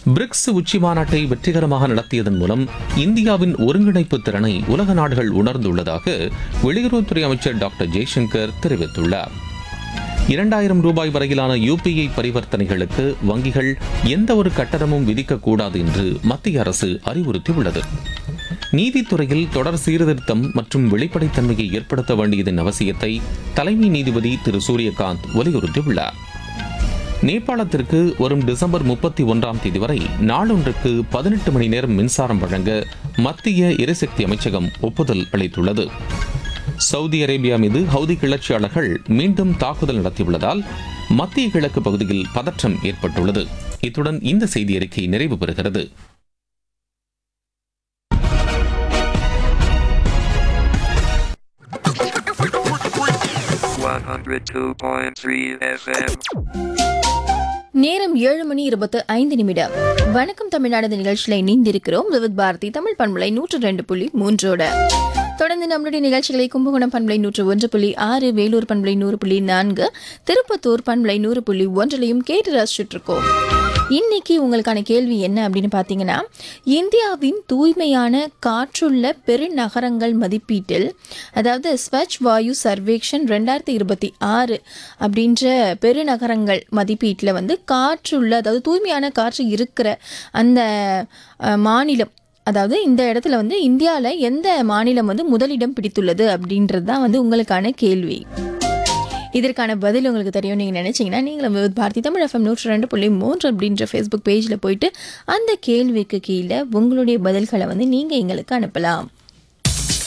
BRICS உச்சி மாநாட்டை வெற்றிகரமாக நடத்தியதன் மூலம் இந்தியாவின் ஒருங்கிணைப்பு திறனை உலக நாடுகள் உணர்ந்துள்ளதாக வெளியுறவுத்துறை அமைச்சர் டாக்டர் ஜெய்சங்கர் தெரிவித்துள்ளார் இரண்டாயிரம் ரூபாய் வரையிலான யுபிஐ பரிவர்த்தனைகளுக்கு வங்கிகள் எந்த ஒரு கட்டணமும் விதிக்கக்கூடாது என்று மத்திய அரசு அறிவுறுத்தியுள்ளது நீதித்துறையில் தொடர் சீர்திருத்தம் மற்றும் வெளிப்படைத்தன்மையை ஏற்படுத்த வேண்டியதன் அவசியத்தை தலைமை நீதிபதி திரு சூரியகாந்த் வலியுறுத்தியுள்ளார் நேபாளத்திற்கு வரும் டிசம்பர் முப்பத்தி ஒன்றாம் தேதி வரை நாளொன்றுக்கு பதினெட்டு மணி நேரம் மின்சாரம் வழங்க மத்திய எரிசக்தி அமைச்சகம் ஒப்புதல் அளித்துள்ளது சவுதி அரேபியா மீது ஹவுதி கிளர்ச்சியாளர்கள் மீண்டும் தாக்குதல் நடத்தியுள்ளதால் மத்திய கிழக்கு பகுதியில் பதற்றம் ஏற்பட்டுள்ளது இத்துடன் இந்த செய்தி அறிக்கை நிறைவு பெறுகிறது 102.3 FM. நேரம் ஏழு மணி இருபத்து ஐந்து நிமிடம் வணக்கம் தமிழ்நாடு நிகழ்ச்சியில் இணைந்திருக்கிறோம் விவித் பாரதி தமிழ் பண்பலை நூற்று ரெண்டு புள்ளி மூன்றோட தொடர்ந்து நம்மளுடைய நிகழ்ச்சிகளை கும்பகோணம் பண்பலை நூற்று ஒன்று புள்ளி ஆறு வேலூர் பண்பலை நூறு புள்ளி நான்கு திருப்பத்தூர் பண்பலை நூறு புள்ளி ஒன்றிலையும் கேட்டு ரசிச்சுட்டு இருக்கோம் இன்னைக்கு உங்களுக்கான கேள்வி என்ன அப்படின்னு பார்த்தீங்கன்னா இந்தியாவின் தூய்மையான காற்றுள்ள பெருநகரங்கள் மதிப்பீட்டில் அதாவது ஸ்வச் வாயு சர்வேக்ஷன் ரெண்டாயிரத்தி இருபத்தி ஆறு அப்படின்ற பெருநகரங்கள் மதிப்பீட்டில் வந்து காற்றுள்ள அதாவது தூய்மையான காற்று இருக்கிற அந்த அஹ், மாநிலம் அதாவது இந்த இடத்துல வந்து இந்தியாவில் எந்த மாநிலம் வந்து முதலிடம் பிடித்துள்ளது அப்படின்றது தான் வந்து உங்களுக்கான கேள்வி இதற்கான பதில் உங்களுக்கு தெரியும் நீங்கள் நினச்சிங்கன்னா நீங்களும் விவித் பாரதி தமிழ் எஃப்எம் நூற்றி ரெண்டு புள்ளி மூன்று அப்படின்ற ஃபேஸ்புக் பேஜில் போயிட்டு அந்த கேள்விக்கு கீழே உங்களுடைய பதில்களை வந்து நீங்கள் எங்களுக்கு அனுப்பலாம்